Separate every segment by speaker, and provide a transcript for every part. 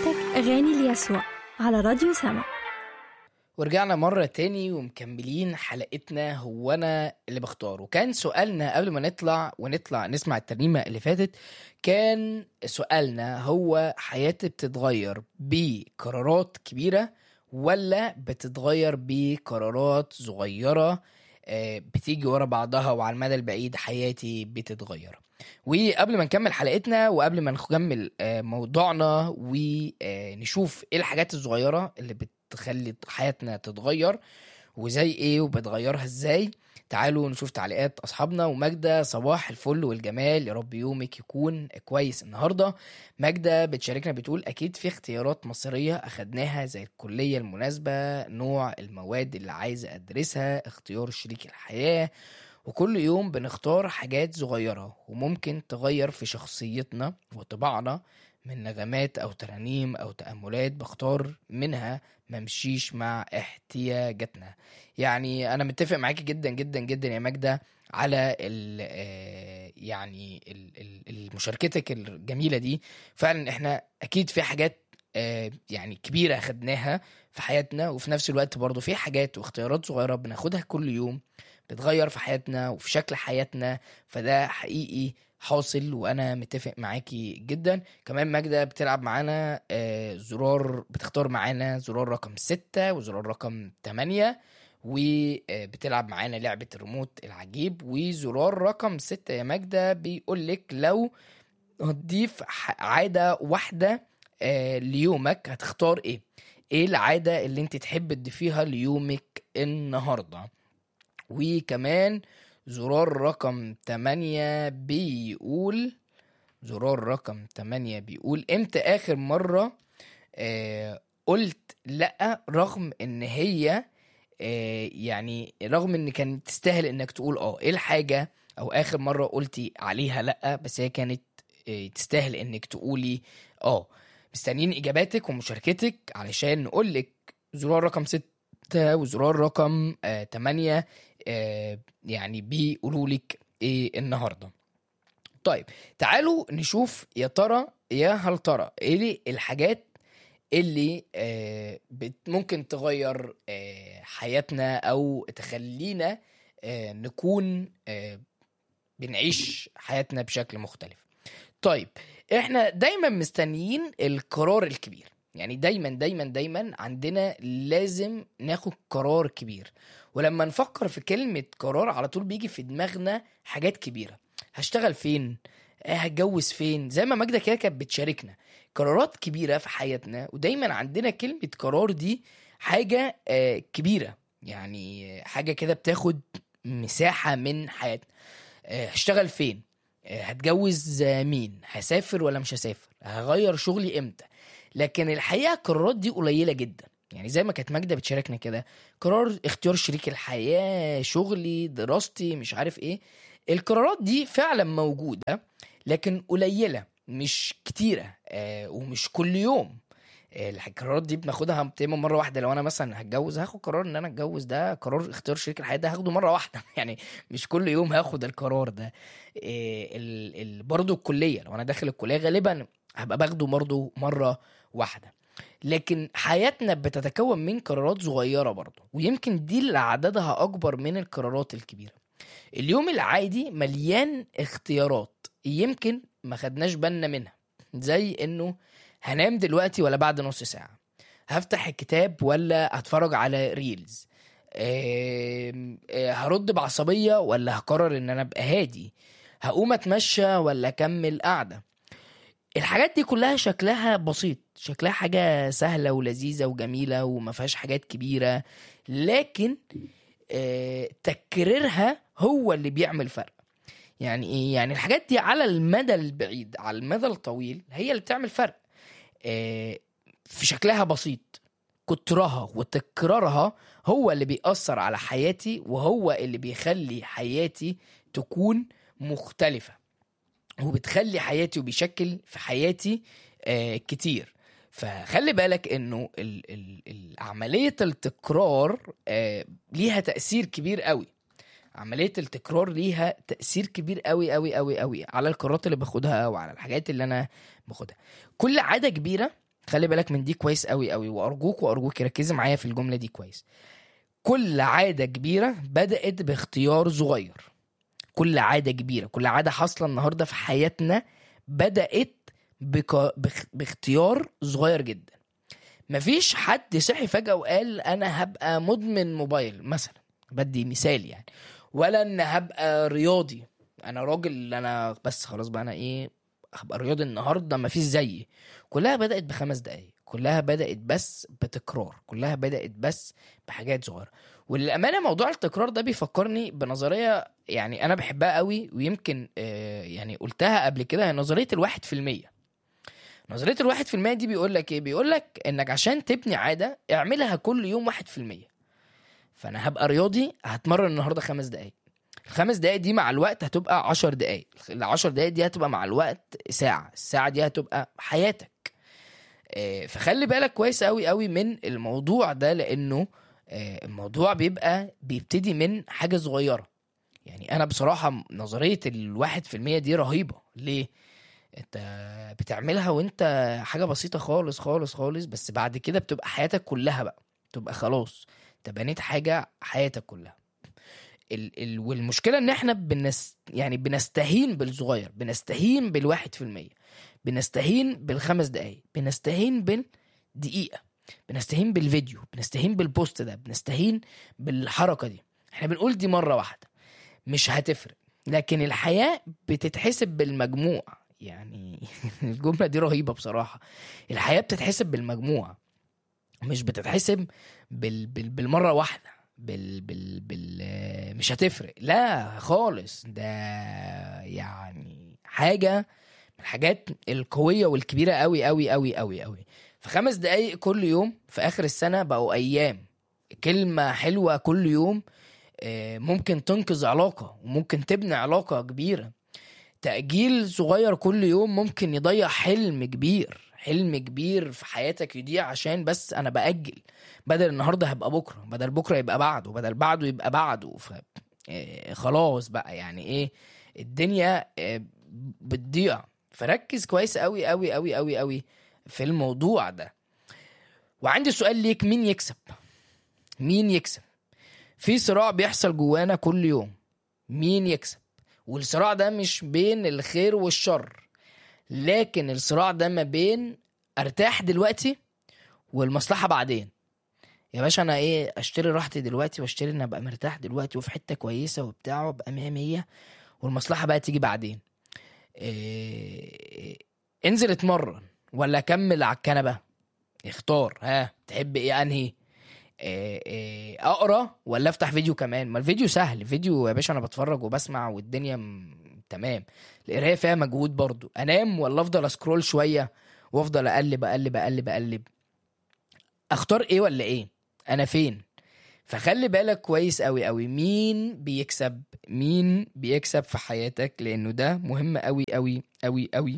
Speaker 1: حياتك أغاني ليسوع على راديو سما
Speaker 2: ورجعنا مرة تاني ومكملين حلقتنا هو أنا اللي بختار وكان سؤالنا قبل ما نطلع ونطلع نسمع الترنيمة اللي فاتت كان سؤالنا هو حياتي بتتغير بقرارات كبيرة ولا بتتغير بقرارات صغيرة آه، بتيجي ورا بعضها وعلى المدى البعيد حياتي بتتغير وقبل ما نكمل حلقتنا وقبل ما نكمل آه، موضوعنا ونشوف ايه الحاجات الصغيرة اللي بتخلي حياتنا تتغير وزي ايه وبتغيرها ازاي تعالوا نشوف تعليقات اصحابنا وماجدة صباح الفل والجمال يا رب يومك يكون كويس النهارده ماجدة بتشاركنا بتقول اكيد في اختيارات مصيرية اخدناها زي الكلية المناسبة نوع المواد اللي عايزة ادرسها اختيار شريك الحياة وكل يوم بنختار حاجات صغيرة وممكن تغير في شخصيتنا وطباعنا من نغمات أو ترانيم أو تأملات بختار منها ممشيش مع احتياجاتنا يعني أنا متفق معاكي جدا جدا جدا يا ماجدة على ال آه، يعني ال- ال- المشاركتك الجميلة دي فعلا احنا أكيد في حاجات آه، يعني كبيرة خدناها في حياتنا وفي نفس الوقت برضو في حاجات واختيارات صغيرة بناخدها كل يوم بتغير في حياتنا وفي شكل حياتنا فده حقيقي حاصل وانا متفق معاكي جدا كمان ماجدة بتلعب معانا آه، زرار بتختار معانا زرار رقم ستة وزرار رقم تمانية وبتلعب معانا لعبة الريموت العجيب وزرار رقم ستة يا ماجدة بيقولك لو هتضيف ح- عادة واحدة آه، ليومك هتختار ايه؟ ايه العادة اللي انت تحب تضيفيها ليومك النهاردة؟ وكمان زرار رقم 8 بيقول زرار رقم 8 بيقول امتى اخر مرة آه قلت لا رغم ان هي آه يعني رغم ان كانت تستاهل انك تقول اه ايه الحاجة او اخر مرة قلتي عليها لا بس هي كانت آه تستاهل انك تقولي اه مستنيين اجاباتك ومشاركتك علشان نقولك زرار رقم 6 وزرار رقم آه 8 آه يعني بيقولوا لك ايه النهارده طيب تعالوا نشوف يا ترى يا هل ترى ايه الحاجات اللي آه بت- ممكن تغير آه حياتنا او تخلينا آه نكون آه بنعيش حياتنا بشكل مختلف طيب احنا دايما مستنيين القرار الكبير يعني دايما دايما دايما عندنا لازم ناخد قرار كبير ولما نفكر في كلمة قرار على طول بيجي في دماغنا حاجات كبيرة هشتغل فين آه، هتجوز فين زي ما ماجدة كده كانت بتشاركنا قرارات كبيرة في حياتنا ودايما عندنا كلمة قرار دي حاجة آه، كبيرة يعني حاجة كده بتاخد مساحة من حياتنا آه، هشتغل فين آه، هتجوز آه، مين هسافر ولا مش هسافر هغير شغلي امتى لكن الحقيقة القرارات دي قليلة جدا يعني زي ما كانت ماجدة بتشاركنا كده قرار اختيار شريك الحياة شغلي دراستي مش عارف ايه القرارات دي فعلا موجودة لكن قليلة مش كتيرة آه ومش كل يوم آه، القرارات دي بناخدها بتبقى مره واحده لو انا مثلا هتجوز هاخد قرار ان انا اتجوز ده قرار اختيار شريك الحياه ده هاخده مره واحده يعني مش كل يوم هاخد القرار ده إيه ال ال برضه الكليه لو انا داخل الكليه غالبا هبقى باخده برضه مره واحده لكن حياتنا بتتكون من قرارات صغيره برضه ويمكن دي اللي عددها اكبر من القرارات الكبيره اليوم العادي مليان اختيارات يمكن ما خدناش بالنا منها زي انه هنام دلوقتي ولا بعد نص ساعه هفتح الكتاب ولا هتفرج على ريلز آم، آه، هرد بعصبيه ولا هقرر ان انا ابقى هادي هقوم اتمشى ولا اكمل قعده الحاجات دي كلها شكلها بسيط شكلها حاجه سهله ولذيذه وجميله وما فيهاش حاجات كبيره لكن آه، تكريرها هو اللي بيعمل فرق يعني ايه يعني الحاجات دي على المدى البعيد على المدى الطويل هي اللي بتعمل فرق آه، في شكلها بسيط كترها وتكرارها هو اللي بيأثر على حياتي وهو اللي بيخلي حياتي تكون مختلفة وبتخلي حياتي وبيشكل في حياتي آه كتير فخلي بالك انه ال- ال- ال- عملية التكرار آه ليها تأثير كبير قوي عملية التكرار ليها تأثير كبير قوي قوي قوي قوي على القرارات اللي باخدها وعلى الحاجات اللي انا باخدها كل عادة كبيرة خلي بالك من دي كويس قوي قوي وارجوك وارجوك ركزي معايا في الجمله دي كويس كل عاده كبيره بدات باختيار صغير كل عاده كبيره كل عاده حاصله النهارده في حياتنا بدات بك... بخ... باختيار صغير جدا مفيش حد صحي فجاه وقال انا هبقى مدمن موبايل مثلا بدي مثال يعني ولا ان هبقى رياضي انا راجل انا بس خلاص بقى انا ايه هبقى رياضي النهارده مفيش زيي كلها بدات بخمس دقايق كلها بدات بس بتكرار كلها بدات بس بحاجات صغيره وللامانه موضوع التكرار ده بيفكرني بنظريه يعني انا بحبها قوي ويمكن آه، يعني قلتها قبل كده هي نظريه الواحد في المية نظريه الواحد في المية دي بيقول لك ايه بيقول لك انك عشان تبني عاده اعملها كل يوم واحد في المية فانا هبقى رياضي هتمرن النهارده خمس دقايق الخمس دقايق دي مع الوقت هتبقى عشر دقايق العشر دقايق دي هتبقى مع الوقت ساعة الساعة دي هتبقى حياتك آه، فخلي بالك كويس قوي قوي من الموضوع ده لانه آه، الموضوع بيبقى بيبتدي من حاجة صغيرة يعني انا بصراحة نظرية الواحد في المية دي رهيبة ليه انت بتعملها وانت حاجة بسيطة خالص خالص خالص بس بعد كده بتبقى حياتك كلها بقى تبقى خلاص انت بنيت حاجة حياتك كلها ال ال والمشكله ان احنا بنس يعني بنستهين بالصغير بنستهين بالواحد في المية بنستهين بالخمس دقايق بنستهين بالدقيقه بنستهين بالفيديو بنستهين بالبوست ده بنستهين بالحركه دي احنا بنقول دي مره واحده مش هتفرق لكن الحياه بتتحسب بالمجموع يعني الجمله دي رهيبه بصراحه الحياه بتتحسب بالمجموع مش بتتحسب بال بال بالمره واحده بال بال بال مش هتفرق لا خالص ده يعني حاجه من الحاجات القويه والكبيره قوي قوي قوي قوي قوي في خمس دقايق كل يوم في اخر السنه بقوا ايام كلمه حلوه كل يوم آه، ممكن تنقذ علاقه وممكن تبني علاقه كبيره تأجيل صغير كل يوم ممكن يضيع حلم كبير حلم كبير في حياتك يضيع عشان بس انا بأجل بدل النهارده هبقى بكره بدل بكره يبقى بعده بدل بعده يبقى بعده ف... آه، خلاص بقى يعني ايه الدنيا آه، بتضيع فركز كويس قوي قوي قوي قوي قوي في الموضوع ده وعندي سؤال ليك مين يكسب مين يكسب في صراع بيحصل جوانا كل يوم مين يكسب والصراع ده مش بين الخير والشر لكن الصراع ده ما بين ارتاح دلوقتي والمصلحة بعدين يا باشا انا ايه اشتري راحتي دلوقتي واشتري ان ابقى مرتاح دلوقتي وفي حتة كويسة وبتاع وابقى مية مية والمصلحة بقى تيجي بعدين إيه انزل اتمرن ولا اكمل على الكنبة اختار ها تحب ايه انهي إيه إيه اقرا ولا افتح فيديو كمان ما الفيديو سهل فيديو يا باشا انا بتفرج وبسمع والدنيا م... تمام القرايه فيها مجهود برضو انام ولا افضل اسكرول شويه وافضل اقلب اقلب اقلب اقلب اختار ايه ولا ايه انا فين فخلي بالك كويس قوي قوي مين بيكسب مين بيكسب في حياتك لانه ده مهم قوي قوي قوي قوي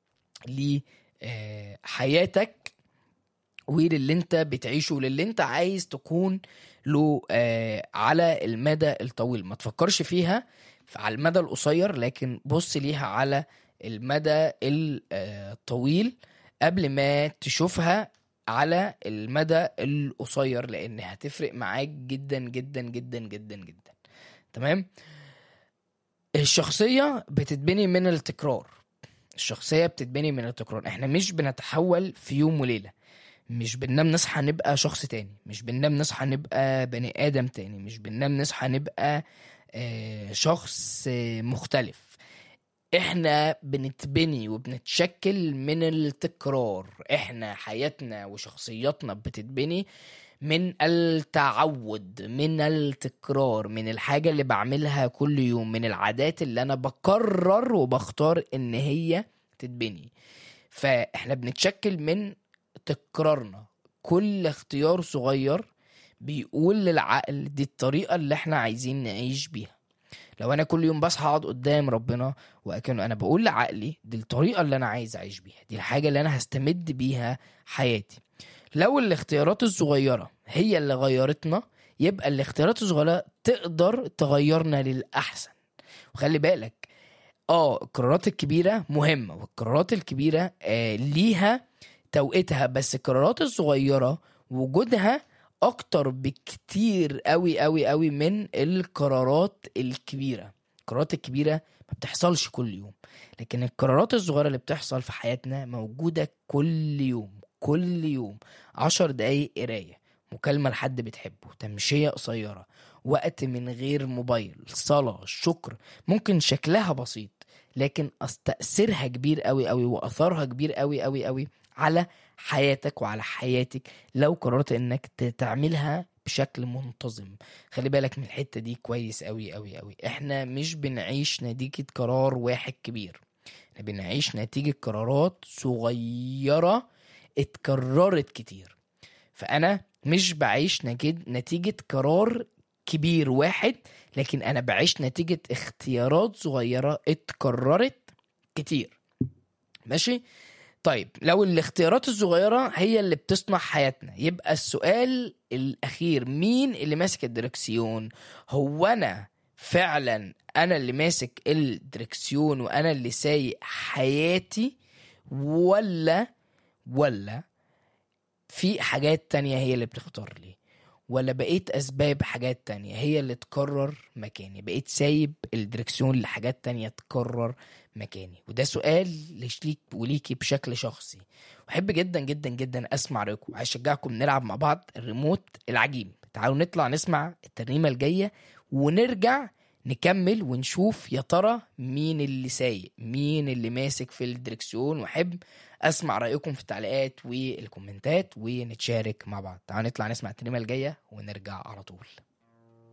Speaker 2: لحياتك وللي انت بتعيشه وللي انت عايز تكون له آه، على المدى الطويل ما تفكرش فيها على المدى القصير لكن بص ليها على المدى الطويل قبل ما تشوفها على المدى القصير لان هتفرق معاك جدا جدا جدا جدا جدا تمام الشخصية بتتبني من التكرار الشخصية بتتبني من التكرار احنا مش بنتحول في يوم وليلة مش بننام نصحى نبقى شخص تاني مش بننام نصحى نبقى بني آدم تاني مش بننام نصحى نبقى آه، شخص آه، مختلف احنا بنتبني وبنتشكل من التكرار احنا حياتنا وشخصياتنا بتتبني من التعود من التكرار من الحاجة اللي بعملها كل يوم من العادات اللي انا بقرر وبختار ان هي تتبني فاحنا بنتشكل من تكرارنا كل اختيار صغير بيقول للعقل دي الطريقة اللي احنا عايزين نعيش بيها لو انا كل يوم بصحى اقعد قدام ربنا وكان انا بقول لعقلي دي الطريقة اللي انا عايز اعيش بيها دي الحاجة اللي انا هستمد بيها حياتي لو الاختيارات الصغيرة هي اللي غيرتنا يبقى الاختيارات الصغيرة تقدر تغيرنا للأحسن وخلي بالك اه القرارات الكبيرة مهمة والقرارات الكبيرة آه ليها توقيتها بس القرارات الصغيرة وجودها اكتر بكتير قوي قوي قوي من القرارات الكبيرة القرارات الكبيرة ما بتحصلش كل يوم لكن القرارات الصغيرة اللي بتحصل في حياتنا موجودة كل يوم كل يوم عشر دقايق قراية مكالمة لحد بتحبه تمشية قصيرة وقت من غير موبايل صلاة شكر ممكن شكلها بسيط لكن أص- تأثيرها كبير قوي قوي وأثرها كبير قوي قوي قوي على حياتك وعلى حياتك لو قررت انك ت- تعملها بشكل منتظم خلي بالك من الحتة دي كويس قوي قوي قوي احنا مش بنعيش نتيجة قرار واحد كبير احنا بنعيش نتيجة قرارات صغيرة اتكررت كتير فانا مش بعيش نجد- نتيجة قرار كبير واحد لكن انا بعيش نتيجة اختيارات صغيرة اتكررت كتير ماشي طيب لو الاختيارات الصغيرة هي اللي بتصنع حياتنا يبقى السؤال الأخير مين اللي ماسك الدركسيون هو أنا فعلا أنا اللي ماسك الدركسيون وأنا اللي سايق حياتي ولا ولا في حاجات تانية هي اللي بتختار لي ولا بقيت أسباب حاجات تانية هي اللي تقرر مكاني بقيت سايب الدركسيون لحاجات تانية تقرر مكاني وده سؤال ليك وليكي بشكل شخصي واحب جدا جدا جدا اسمع رايكم عايز اشجعكم نلعب مع بعض الريموت العجيب تعالوا نطلع نسمع الترنيمه الجايه ونرجع نكمل ونشوف يا ترى مين اللي سايق مين اللي ماسك في الدركسيون واحب اسمع رايكم في التعليقات والكومنتات ونتشارك مع بعض تعالوا نطلع نسمع الترنيمه الجايه ونرجع على طول